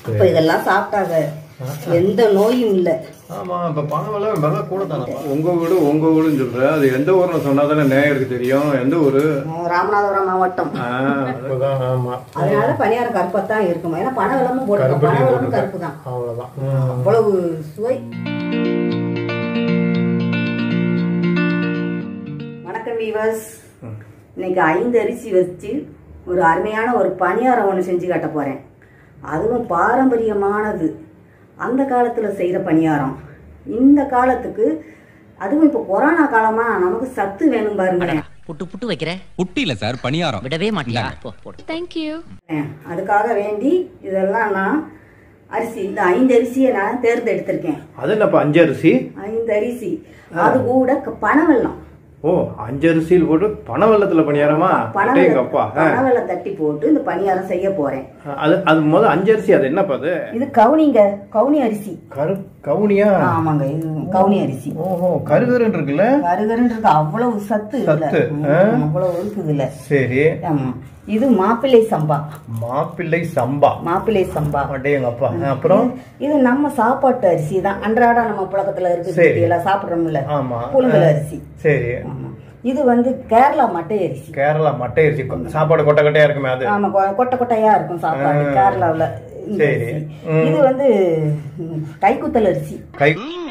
இப்ப இதெல்லாம் சாப்பிட்டாங்க எந்த நோயும் இல்ல ஆமா இப்ப பணம் விலை விலை கூட தானே உங்க வீடு உங்க வீடுன்னு சொல்ற அது எந்த ஊர்னு சொன்னா தானே நேயருக்கு தெரியும் எந்த ஊரு அஹ் ராமநாதபுரம் மாவட்டம் ஆ, இப்பதான் ஆமா அதனால பணியாரம் கருப்பத்தான் இருக்கும் ஏன்னா பண விளம்பரம் போட்டு பண விளம்பரம் கருப்பு தான் அவ்வளவுதான் அவ்வளவு சுவை வணக்கம் வீவர்ஸ் இன்னைக்கு ஐந்து அரிசி வச்சு ஒரு அருமையான ஒரு பணியாரம் ஒன்று செஞ்சு காட்ட போறேன் அதுவும் பாரம்பரியமானது அந்த காலத்தில் செய்கிற பணியாரம் இந்த காலத்துக்கு அதுவும் இப்போ கொரோனா காலமா நமக்கு சத்து வேணும் பாருங்களேன் புட்டு புட்டு வைக்கிற புட்டி இல்ல சார் பணியாரம் விடவே மாட்டியா போ போடு தேங்க்யூ அதுக்காக வேண்டி இதெல்லாம் நான் அரிசி இந்த ஐந்து அரிசியை நான் தேர்ந்தெடுத்திருக்கேன் அது என்னப்பா அஞ்சு அரிசி ஐந்து அரிசி அது கூட க- பனவெல்லம் ஓ அஞ்சு அரிசியில் போட்டு பண வெள்ளத்துல பணியாரமா எங்க அப்பா பனவெல்லம் பனவெல்லம் தட்டி போட்டு இந்த பணியாரம் செய்ய போறேன் அது அது முதல்ல அஞ்சு அரிசி அது என்னப்பா அது இது கவுனிங்க கவுனி அரிசி கரு கவுனியா ஆமாங்க இது கவுனி அரிசி ஓஹோ கருகருன்னு இருக்குல்ல கருகருன்றது அவ்வளவு சத்து இதுல சத்து, ஆ. ம், அவ்வளவு இருக்குது இல்ல சரி ஆமா இது மாப்பிள்ளை சம்பா மாப்பிள்ளை சம்பா மாப்பிள்ளை சம்பா அடேங்க அப்பா அப்புறம் இது நம்ம சாப்பாட்டு அரிசி தான் அன்றாட நம்ம புழக்கத்துல சரி. இருக்கு எல்லாம் சாப்பிடுறோம்ல ஆமா புழுங்கல் அரிசி சரி ஆமா. இது வந்து கேரளா மட்டை அரிசி கேரளா மட்டை அரிசி கொ- சாப்பாடு கொட்டை கொட்டையா இருக்குமே அது ஆமா கொ- கொட்டை கொட்டையா இருக்கும் சாப்பாடு கேரளாவுல இந்த சரி. அரிசி. ம். இது வந்து ம், கைக்குத்தல் அரிசி கை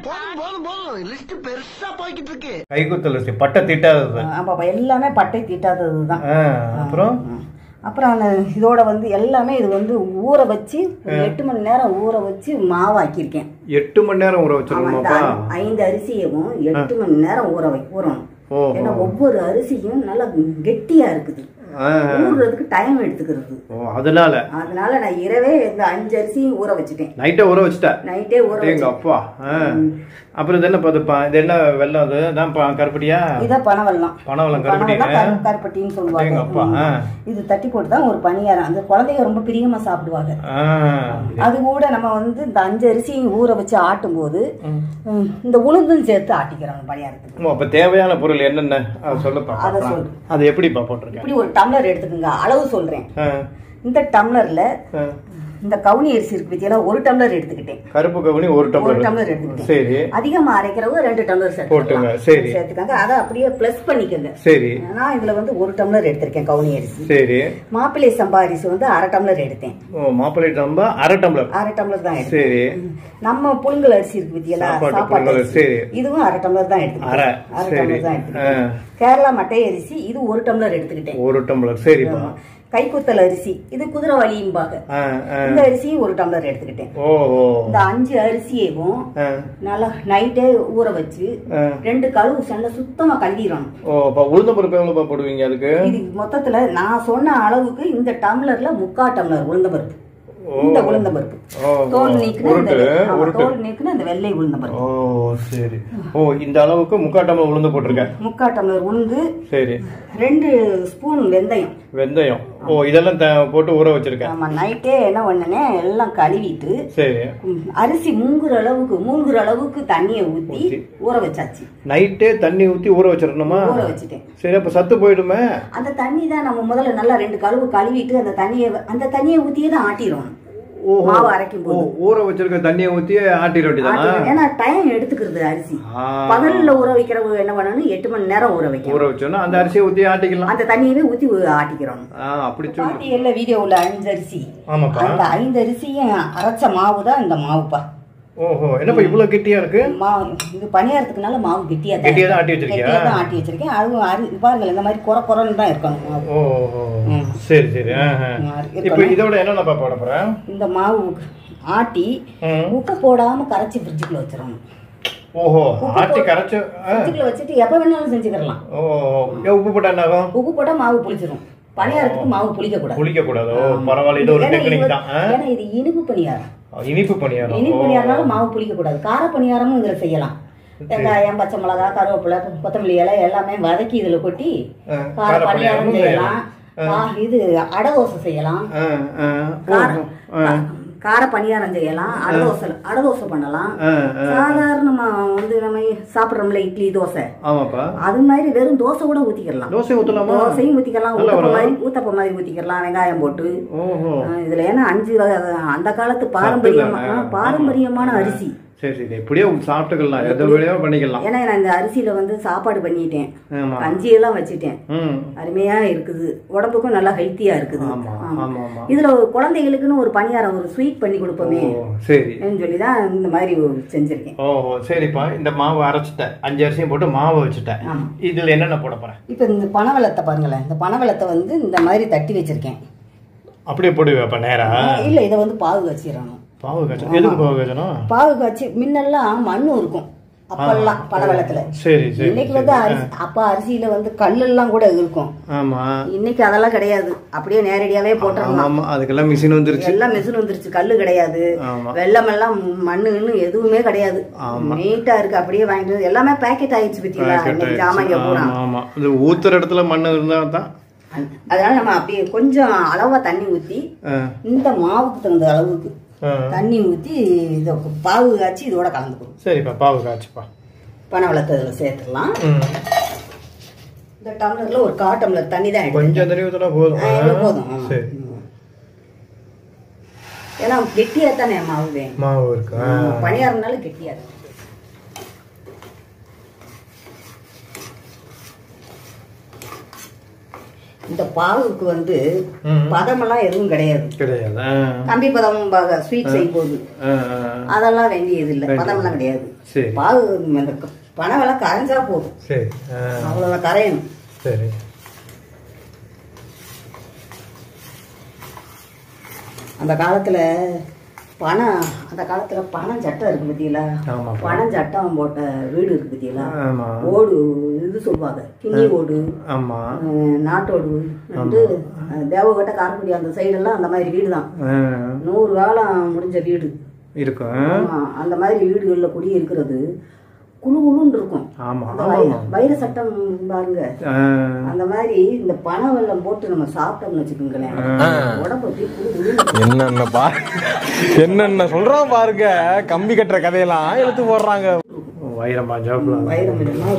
கைக்குத்தல் அரிசி பட்டை தீட்டாதது ஆமா அப்ப எல்லாமே பட்டை தீட்டாததுதான் ஆ, அப்புறம் அப்புறம் அந்த இதோட வந்து எல்லாமே இது வந்து ஊற வச்சு ஒரு எட்டு மணி நேரம் ஊற வச்சு மாவாக்கியிருக்கேன் எட்டு மணி நேரம் ஊற ஆமா, இந்த வச்சிருக்கோமாப்பா ஐ- ஐந்து அரிசியவும் எட்டு மணி நேரம் ஊற வை ஊறணும் ஓஹோ. ஏன்னா ஒவ்வொரு அரிசியும் நல்லா கெட்டியா இருக்குது ஆ, ஊறுறதுக்கு டைம் எடுத்துக்கிறது ஓ அதனால அதனால நான் இரவே இந்த அஞ்சு அரிசியும் ஊற வச்சுட்டேன் நைட்டே ஊற வச்சுட்ட நைட்டே ஊற எங்க வச்சு அப்பா ஆ. அப்புறம் இது என்ன பாதுப்பா இது என்ன வெள்ளம் அது தான் ப- கருப்பட்டியா இதான் பனவெல்லாம் பனவெல்லம் கருப்பட்டி பனவெல்லம் கரு- கருப்பட்டின்னு சொல்லுவாங்க எங்க அப்பா, ஆ. ம். இது தட்டி போட்டு தான் ஒரு பணியாரம் அந்த குழந்தைங்க ரொம்ப பிரியமா சாப்பிடுவாங்க ஆ, அது கூட நம்ம வந்து இந்த அஞ்சு அரிசியும் ஊற வச்சு ஆட்டும் போது ம், இந்த உளுந்தும் சேர்த்து ஆட்டிக்கிறோம் பணியாரத்துக்கு ஓ, அப்ப தேவையான பொருள் என்னென்ன அது சொல்லப்பா அதை பார்க்கலாம். சொல்லு. அது எப்படிப்பா போட்டிருக்கேன் இப்படி ஒரு டம்ளர் எடுத்துக்கோங்க அளவு சொல்றேன் ஆ, இந்த டம்ளர்ல ஆ. இந்த கவுனி அரிசி இருக்கு பத்தியா ஒரு டம்ளர் எடுத்துக்கிட்டேன் கருப்பு கவுனி ஒரு ஒரு டம்ளர் டம்ளர் எடுத்துக்கிட்டேன் சரி அதிகமா அரைக்கிறவங்க ரெண்டு டம்ளர் போட்டுங்க, சேர்த்துக்கலாம். சரி. சேர்த்துக்காங்க அதை அப்படியே பிளஸ் பண்ணிக்கோங்க சரி நான் இதுல வந்து ஒரு டம்ளர் எடுத்திருக்கேன் கவுனி அரிசி சரி மாப்பிள்ளை சம்பா அரிசி வந்து அரை டம்ளர் எடுத்தேன் ஓ மாப்பிள்ளை டம்பா அரை டம்ளர் அரை டம்ளர் தான் எடுத்தேன் சரி நம்ம புழுங்கல் அரிசி இருக்கு பத்தியலா சாப்பாட்டு சாப்பாட்டு புழுங்கல் அரிசி சரி. இதுவும் அரை டம்ளர் தான் எடுத்துக்கிட்டேன் அரை, அரை சரி. டம்ளர் தான் எடுத்துக்கிட்டேன் கேரளா மட்டை அரிசி இது ஒரு டம்ளர் எடுத்துக்கிட்டேன் ஒரு டம்ளர் சரிப்பா கைக்குத்தல் அரிசி இது குதிரை வலியும்பாங்க ஆ, ஆ. இந்த அரிசியும் ஒரு டம்ளர் எடுத்துக்கிட்டேன் ஓ ஓ இந்த அஞ்சு அரிசியவும் ஆ, நல்லா நைட்டே ஊற வச்சு ஆ. ரெண்டு கழுவு செல்ல சுத்தமா கழுவிடணும் ஓ அப்ப உளுந்த பருப்பு எவ்வளவுப்பா போடுவீங்க அதுக்கு இது மொத்தத்துல நான் சொன்ன அளவுக்கு இந்த டம்ளர்ல முக்கா டம்ளர் உளுந்த பருப்பு ஓ. இந்த உளுந்த பருப்பு ஓ, தோல் நீக்குன இந்த உருட்டு, ஆமா, உருட்டு. தோல் நீக்குன இந்த வெள்ளை உளுந்த பருப்பு ஓ சரி ஓ இந்த அளவுக்கு முக்கால் டம்ளர் உளுந்து போட்டிருக்கேன் முக்கா டம்ளர் உளுந்து சரி ரெண்டு ஸ்பூன் வெந்தயம் வெந்தயம் ஓ இதெல்லாம் த- போட்டு ஊற வச்சிருக்கேன் ஆமா நைட்டே என்ன பண்ணனே எல்லாம் கழுவிட்டு சரி ம், அரிசி மூங்குற அளவுக்கு மூழ்குற அளவுக்கு தண்ணியை ஊத்தி ஊற வச்சாச்சு நைட்டே தண்ணி ஊத்தி ஊற வச்சிடணுமா ஊற வச்சுட்டேன் சரி அப்ப சத்து போயிடுமே அந்த தண்ணி தான் நம்ம முதல்ல நல்லா ரெண்டு கழுவு கழுவிட்டு அந்த தண்ணியை அந்த தண்ணியை ஊத்தியே தான் ஆட்டிடுவோம் ஓஹோ. மாவு அரைக்கும் ஓ போது ஊற வச்சிருக்க தண்ணியை ஊத்தி ஆட்டிட வேண்டியதானா ஆட்டிடுவோம். ஏன்னா டைம் எடுத்துக்கிறது அரிசி ஆ. பகல்ல ஊற வைக்கிறவங்க என்ன பண்ணணும் எட்டு மணி நேரம் ஊற வைக்கணும் ஊற வச்சோன்னா அந்த அரிசியை ஊத்தி ஆட்டிக்கலாம் அந்த தண்ணியவே ஊத்தி ஊ- ஆட்டிக்கிறோம் ஆ அப்படி சொல்லு பாட்டியல்ல வீடியோவில் ஐந்து அரிசி ஆமாப்பா அந்த ஐந்து அரிசியும் அரைச்ச மாவு தான் இந்த மாவுப்பா ஓஹோ என்னப்பா இவ்வளவு கெட்டியா இருக்கு மாவு இது பணியாரத்துக்குனால மாவு கெட்டியா தான் கெட்டியா தான் இருக்கு. ஆட்டி வச்சிருக்கியா? கெட்டியா தான் ஆட்டி வச்சிருக்கேன் அதுவும் அரி பாருங்கள் இந்த மாதிரி குறை குறைன்னு தான் இருக்கணும் மாவு ஓஹோ ம். சரி சரி ஆ, ஆ. ம், இருக்கணும். இப்போ இதோட என்னென்னப்பா போட போறேன் இந்த மாவு ஆட்டி ம். உப்பு போடாம கரைச்சி ஃப்ரிட்ஜுக்குள்ள வச்சிடணும் ஓஹோ ஆட்டி கரைச்சு ஆ. ஃப்ரிட்ஜுக்குள்ள வச்சுட்டு எப்ப வேணாலும் செஞ்சுக்கிடலாம் ஓ ஏன் உப்பு போட்டா என்ன ஆகும் உப்பு போட்டா மாவு புளிச்சிரும் பணியாரத்துக்கு மாவு புளிக்க கூடாது புளிக்க கூடாது ஓ பரவாயில்ல இது ஒரு ஏன்னா இது டெக்னிக் வந்து- தான் ஆ? ஏன்னா இது இனிப்பு பணியாரம் இனிப்பு பணியாரம் இனிப்பு ஓ. பணியாரம்னால மாவு புளிக்க கூடாது கார பணியாரமும் இதுல செய்யலாம் வெங்காயம் பச்சை மிளகா கருவேப்பிலை கொத்தமல்லி இலை எல்லாமே வதக்கி இதுல கொட்டி ஆ, கார கார பணியாரம் பணியாரமும் செய்யலாம் ஆ, இது அடை தோசை செய்யலாம் ஆ, ஆ. கார ஓஹோ. ஆ. கார பணியாரம் செய்யலாம் அடதோசை அடதோசை பண்ணலாம் ஆ, ஆ. சாதாரணமா வந்து நம்ம சாப்பிட்றோம்ல இட்லி தோசை ஆமாப்பா அது மாதிரி வெறும் தோசை கூட ஊத்திக்கலாம் தோசை ஊற்றலாமா தோசையும் ஊத்திக்கலாம் நல்லா ஊத்தப்ப வரும். மாதிரி ஊத்தப்ப மாதிரி ஊத்திக்கலாம் வெங்காயம் போட்டு ஓஹோ அஹ் இதுல ஏன்னா அஞ்சு வகை அந்த காலத்து பாரம்பரியமா தானே? ஆ, பாரம்பரியமான அரிசி சரி சரி எப்படியோ சாப்பிட்டுக்கலாம் எந்த வழியோ பண்ணிக்கலாம் ஏன்னா நான் இந்த அரிசியில வந்து சாப்பாடு பண்ணிட்டேன் ஆமா கஞ்சி எல்லாம் வச்சுட்டேன் ம் அருமையா இருக்குது உடம்புக்கும் நல்லா ஹெல்த்தியா இருக்குது ஆமா ஆமா. ஆமா ஆமா இதுல ஒரு குழந்தைகளுக்குன்னு ஒரு பணியாரம் ஒரு ஸ்வீட் பண்ணி கொடுப்போமே ஓ சரி சொல்லி தான் இந்த மாதிரி செஞ்சிருக்கேன் ஓஹோ சரிப்பா இந்த மாவு அரைச்சிட்டேன் அஞ்சு அரிசியும் போட்டு மாவு வச்சுட்டேன் ஆமா. இதுல என்னென்ன போட போறேன் இப்போ இந்த பனவெள்ளத்தை பாருங்களேன் இந்த பனவெள்ளத்தை வந்து இந்த மாதிரி தட்டி வச்சிருக்கேன் அப்படியே போடுவேப்பா நேரா இல்ல இதை வந்து பாகு வச்சிடணும் பாவு காய்ச்சணும் எதுக்கு பாவு காய்ச்சணும் பாகு காய்ச்சி முன்னெல்லாம் மண்ணும் இருக்கும் அப்பெல்லாம் பனவெள்ளத்துல சரி சரி இன்னைக்கு வந்து அரிசி அப்ப அரிசியில வந்து கல்லெல்லாம் கூட இருக்கும் ஆமா இன்னைக்கு அதெல்லாம் கிடையாது அப்படியே நேரடியாவே ஆமா போட்டுடலாம் ஆமா அதுக்கெல்லாம் மிஷின் வந்துருச்சு எல்லாம் மிஷின் வந்துருச்சு கல்லு கிடையாது ஆமா வெள்ளம் எல்லாம் மண்ணுன்னு எதுவுமே கிடையாது நீட்டா இருக்கு அப்படியே வாங்கிட்டு வந்து எல்லாமே பேக்கெட் ஆயிடுச்சு பத்திங்களா Packet இன்னைக்கு ஆயிடுச்சு. ஜாமாங்க பூரா ஆமா ஆமா இது ஊத்துற இடத்துல மண் இருந்தா தான் அதனால நம்ம அப்படியே கொஞ்சம் அளவா தண்ணி ஊத்தி ஆ, இந்த மாவுக்கு தகுந்த அளவுக்கு ஆ. தண்ணி ஊத்தி இதை பாகு காய்ச்சி இதோட கலந்துக்கணும் சரிப்பா பாவு காய்ச்சுப்பா பனவளத்தை இதில் சேர்த்துடலாம் ம் இந்த டம்ளர்ல ஒரு கா டம்ளர் தண்ணி தான் எடுத்து கொஞ்சம் தண்ணி ஊற்றினா போதும் ஆ, இவ்வளவு போதும் ஆமா. சரி ம். ஏன்னா கெட்டியா தானே மாவு வேணும் மாவு இருக்கா பணியாரம்னால கெட்டியா இருக்கு இந்த பாகுக்கு வந்து ம். பதமெல்லாம் எதுவும் கிடையாது கிடையாது ஆ. கம்பி பதம் ஸ்வீட் செய்யும் போது ஆ, ஆ. அதெல்லாம் வேண்டியது இல்லை பதமெல்லாம் கிடையாது சரி பாகு இந்த பனவெல்லாம் கரைஞ்சா போதும் சரி ஆ, அவ்வளோதான் கரையணும் சரி அந்த காலத்துல பணம் அந்த காலத்துல பணம் சட்டம் இருக்கு பத்தியலா ஆமா பணம் சட்டம் போட்ட வீடு இருக்கு பத்தியலா ஆமா ஓடு இது சொல்லுவாங்க கிண்ணி ஓடு ஆமா அஹ், நாட்டோடு வந்து அஹ், தேவகோட்டை காரக்குடி அந்த சைடெல்லாம் அந்த மாதிரி வீடு தான் ஆ, நூறு காலம் முடிஞ்ச வீடு இருக்கும் ஆமா, அந்த மாதிரி வீடுகளில் குடி இருக்கிறது குழு குழுன்னு இருக்கும் ஆமா அந்த ஆமா வய- வைர சட்டம் பாருங்க ஆ, அந்த மாதிரி இந்த பனை வெல்லம் போட்டு நம்ம சாப்பிட்டோம்னு வச்சுக்கோங்களேன் உடம்பு அப்படியே குழு குழுன்னு என்னென்ன பா என்னென்ன சொல்றான் பாருங்க கம்பி கட்டுற கதையெல்லாம் எடுத்து போடுறாங்க வைரம் பாஞ்சாப்புல வைரம் இல்லைன்னா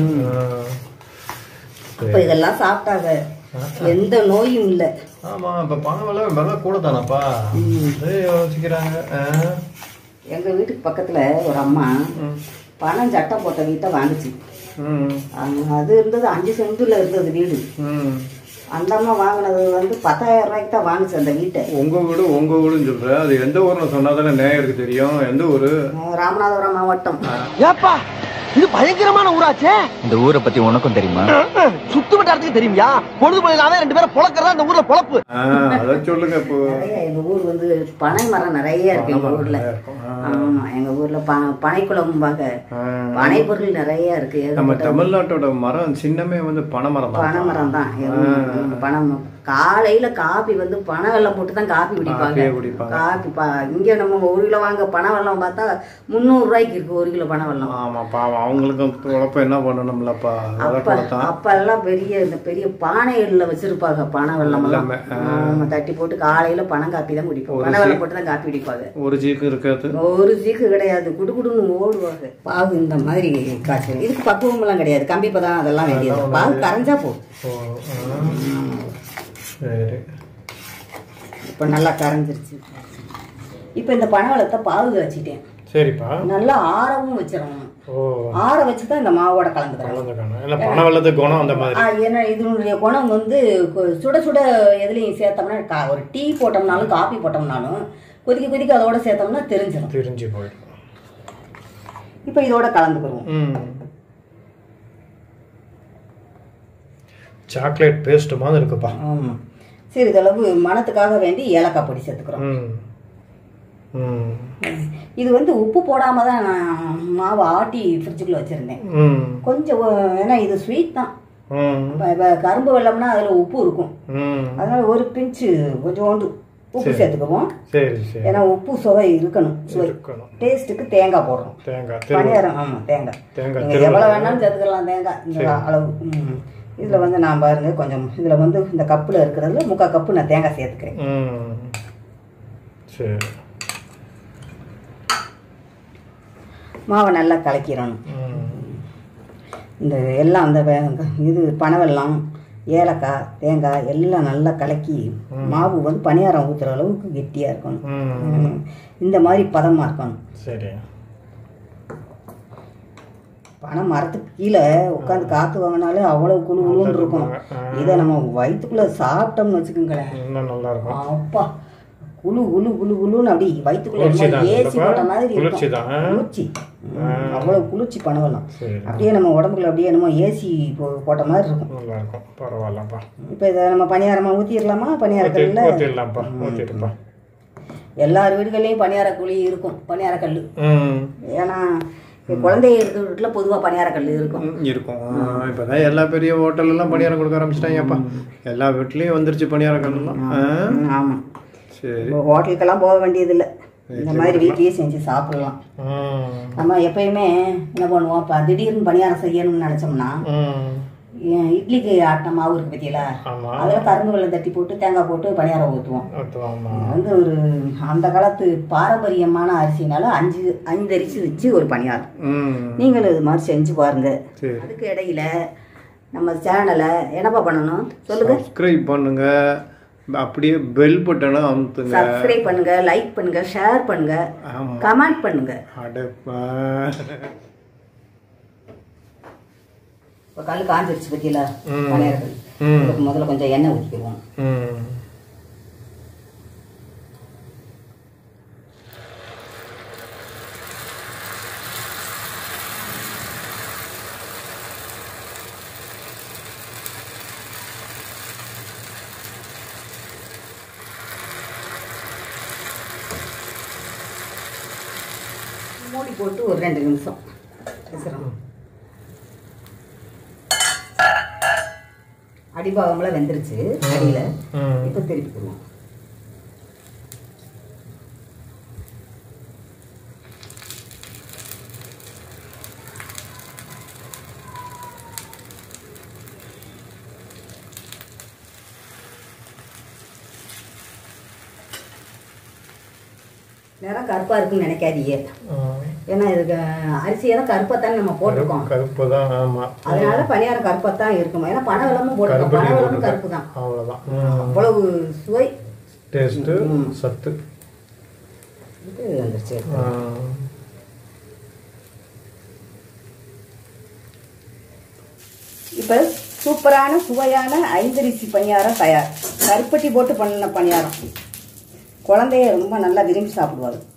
அப்ப இதெல்லாம் சாப்பிட்டாங்க எந்த நோயும் இல்லை ஆமா இப்ப பணம் விலை விலை கூட தானப்பா அதே யோசிக்கிறாங்க ஆ, எங்க வீட்டுக்கு பக்கத்துல ஒரு அம்மா பணம் சட்டம் போட்ட வீட்டை வாங்குச்சு ம், அங்க அது இருந்தது அஞ்சு சென்ட்டுல இருந்தது வீடு ம். அந்த அம்மா வாங்கினது வந்து பத்தாயிரம் ரூபாய்க்கு தான் வாங்குச்சு அந்த வீட்டை உங்க வீடு உங்க வீடுன்னு சொல்ற அது எந்த ஊர்னு சொன்னா தானே நேயருக்கு தெரியும் எந்த ஊரு அஹ் ராமநாதபுரம் மாவட்டம் ஏப்பா இது பயங்கரமான ஊராச்சே இந்த ஊரை பத்தி உனக்கும் தெரியுமா சுத்து வட்டாரத்துக்கு தெரியுமியா பொழுது போயிடாம ரெண்டு பேரும் பொழக்கிறதா இந்த ஊர்ல பொழப்பு ஆ, அத சொல்லுங்க இப்போ நிறைய எங்க ஊர் வந்து பனை மரம் நிறைய இருக்கு எங்க ஊர்ல நிறைய இருக்கும். ஆ. ஆமா எங்க ஊர்ல ப- பனைக்குளம்பாங்க ஆ. பனை பொருள் நிறைய இருக்கு நம்ம ஏகப்பட்ட தமிழ்நாட்டோட மரம் சின்னமே வந்து பனைமரம் தான் பனை மரம் தான் எங்க- பனம் காலையில காபி வந்து பனை வெல்லம் போட்டு தான் காபி குடிப்பாங்க காப்பியே குடிப்பாங்க. காபி பா இங்க நம்ம ஒரு கிலோ வாங்க பனை வெல்லம் பார்த்தா முந்நூறு ரூபாய்க்கு இருக்கு ஒரு கிலோ பனை வெல்லம் ஆமா பாவம் அவங்களுக்கும் உழப்ப என்ன பண்ணணும்லப்பா அப்ப வளர்க்கலாம் அப்ப எல்லாம் பெரிய இந்த பெரிய பானைகள்ல வச்சிருப்பாங்க பனை வெல்லம் எல்லாம் எல்லாமே, ஆமா, தட்டி போட்டு காலையில பணம் காப்பி தான் குடிப்போம் பனை வெல்லம் போட்டு தான் காப்பி குடிப்பாங்க ஒரு சீக்கு இருக்காது ஒரு சீக்கு கிடையாது குடு குடுன்னு ஓடுவாங்க பாகு இந்த மாதிரி காய்ச்சல் இதுக்கு பக்குவம் எல்லாம் கிடையாது கம்பி பதம் அதெல்லாம் வேண்டியது பாகு கரைஞ்சா போதும் ஓ, ஆ. சரி இப்ப நல்லா கரைஞ்சிருச்சு இப்ப இந்த பனவளத்தை பாகு காய்ச்சிட்டேன் சரிப்பா நல்லா ஆறவும் வச்சிடணும் ஓ ஆற வச்சு தான் இந்த மாவோட கலந்துக்கிறோம் கலந்துக்கணும் இல்லை பண வெள்ளத்துக்கு குணம் அந்த மாதிரி ஆ, ஏன்னா இதனுடைய குணம் வந்து கொ- சுட சுட எதுலையும் சேர்த்தோம்னா கா- ஒரு டீ போட்டோம்னாலும் காபி போட்டோம்னாலும் கொதிக்க கொதிக்க அதோட சேர்த்தோம்னா தெரிஞ்சிடும் தெரிஞ்சு போயிடும் இப்போ இதோட கலந்துக்கிறோம் ம் சாக்லேட் பேஸ்ட் மாதிரி இருக்குப்பா ஆமா சிறிதளவு மணத்துக்காக வேண்டி ஏலக்காய் பொடி சேர்த்துக்கிறோம் ம் ம் இது வந்து உப்பு போடாம தான் நான் மாவு ஆட்டி ஃப்ரிட்ஜுக்குள்ள வச்சிருந்தேன் ம் கொஞ்சம் ஒ- ஏன்னா இது ஸ்வீட் தான் ம் இப்ப- இப்ப கரும்பு வெள்ளம்னா அதுல உப்பு இருக்கும் ம் அதனால ஒரு பிஞ்சு கொஞ்சோண்டு உப்பு சேர்த்துக்குவோம் சரி சரி ஏன்னா உப்பு சுவை இருக்கணும் சுவை இருக்கணும் டேஸ்ட்டுக்கு தேங்காய் போடுறோம் தேங்காய் திரு பணியாரம் ஆமா தேங்காய் தேங்காய் நீங்க திருவள்ளம். எவ்வளவு வேணாலும் சேர்த்துக்கலாம் தேங்காய் இந்த அளவு ம். இதுல வந்து நான் பாருங்க கொஞ்சம் இதுல வந்து இந்த கப்புல இருக்கிறதுல முக்கால் கப்பு நான் தேங்காய் சேர்த்துக்கிறேன் ம் சரி மாவை நல்லா கலக்கிடணும் ம். இந்த எல்லாம் அந்த வே- இது பனவெல்லம் ஏலக்காய் தேங்காய் எல்லாம் நல்லா கலக்கி மாவு வந்து பணியாரம் ஊற்றுற அளவுக்கு கெட்டியாக இருக்கணும் ம். ம். இந்த மாதிரி பதமாக இருக்கணும் சரி பனை மரத்துக்கு கீழே உட்காந்து காற்று வாங்கினாலே அவ்வளோ குழு குழுன்னு இருக்கும் இதை நம்ம வயிற்றுக்குள்ளே சாப்பிட்டோம்னு வச்சுக்கோங்களேன் இன்னும் நல்லா இருக்கும் அப்பா குழு குழு குழு குழுன்னு அப்படி வயிற்றுக்குள்ள குளிர்ச்சி தான் ஏசி இல்லப்பா? போட்ட மாதிரி குளிர்ச்சி இருக்கும் தான், ஆ? குளிர்ச்சி ம், அவ்வளோ குளிர்ச்சி பனவெல்லாம் சரி அப்படியே நம்ம உடம்புக்குள்ள அப்படியே என்னமோ ஏசி போட்ட மாதிரி இருக்கும் நல்லா இருக்கும் பரவாயில்லப்பா இப்போ இதை நம்ம பணியாரமாக ஊற்றிடலாமா பணியாரக்கல்ல ஊற்றிடலாம்ப்பா ஊற்றிட்டுப்பா எல்லார் வீடுகள்லையும் பணியாரக்குழி இருக்கும் பணியாரக்கல் ம் ஏன்னா இப்ப குழந்தை இருக்கிற வீட்டில் பொதுவாக பணியாரக்கல் இருக்கும் ம், இருக்கும் இப்போதான் எல்லா பெரிய ஹோட்டல் எல்லாம் பணியாரம் கொடுக்க ஆரம்பிச்சிட்டாங்கப்பா எல்லா வீட்லேயும் வந்துருச்சு பணியாரம் கல்லாம் ஆமாம் சரி இப்போ ஹோட்டலுக்கெல்லாம் போக வேண்டியதில்லை இந்த மாதிரி வீட்லேயே செஞ்சு சாப்பிடலாம் ம் நம்ம எப்பயுமே என்ன பண்ணுவோம் இப்போ திடீர்னு பணியாரம் செய்யணும்னு நினச்சோம்னா ம் ஏன் இட்லிக்கு ஆட்டின மாவு இருக்கு பத்தியில ஆமா அதில் கரும்பு வெள்ளம் தட்டி போட்டு தேங்காய் போட்டு பணியாரம் ஊற்றுவோம் ஊற்றுவாம்மா இது வந்து ஒரு அந்த காலத்து பாரம்பரியமான அரிசினால அஞ்சு அஞ்சு அரிசி வச்சு ஒரு பணியாரம் ம் நீங்களும் இது மாதிரி செஞ்சு பாருங்க சரி அதுக்கு இடையில நம்ம சேனலை என்னப்பா பண்ணணும் சொல்லுங்க சப்ஸ்கிரைப் பண்ணுங்க அப்படியே பெல் பட்டனை அமுத்துங்க சப்ஸ்கிரைப் பண்ணுங்க லைக் பண்ணுங்க ஷேர் பண்ணுங்க ஆமா கமெண்ட் பண்ணுங்க அடப்பா இப்போ கல் காஞ்சிருச்சு பத்தியில ம். பணியாரங்கள் ம். இதுக்கு முதல்ல கொஞ்சம் எண்ணெய் ஊற்றிக்குவோம் ம் மூடி போட்டு ஒரு ரெண்டு நிமிஷம் வச்சிடணும் அடிபாகம்லாம் வெந்துருச்சு அடியில் ம் இப்போ திருப்பிக்குவோம் நிறம் கருப்பாக இருக்குன்னு நினைக்காதீங்க ம். ஏன்னா இதுக்கு அரிசியெல்லாம் கருப்பாக தானே நம்ம போட்டிருக்கோம் கருப்பு தான் ஆமா அதனால பணியாரம் கருப்பாக தான் இருக்கும் ஏன்னா பனவெல்லமும் போட்டிருக்கோம் கருப்பட்டி பனவெல்லமும் போட்டு கருப்பு தான் அவ்வளோதான் ம் அவ்வளவு சுவை டேஸ்ட்டு சத்து இது வந்துருச்சு ம். இப்போ சூப்பரான சுவையான ஐந்தரிசி பணியாரம் தயார் கருப்பட்டி போட்டு பண்ணின பணியாரம் குழந்தைய ரொம்ப நல்லா விரும்பி சாப்பிடுவாங்க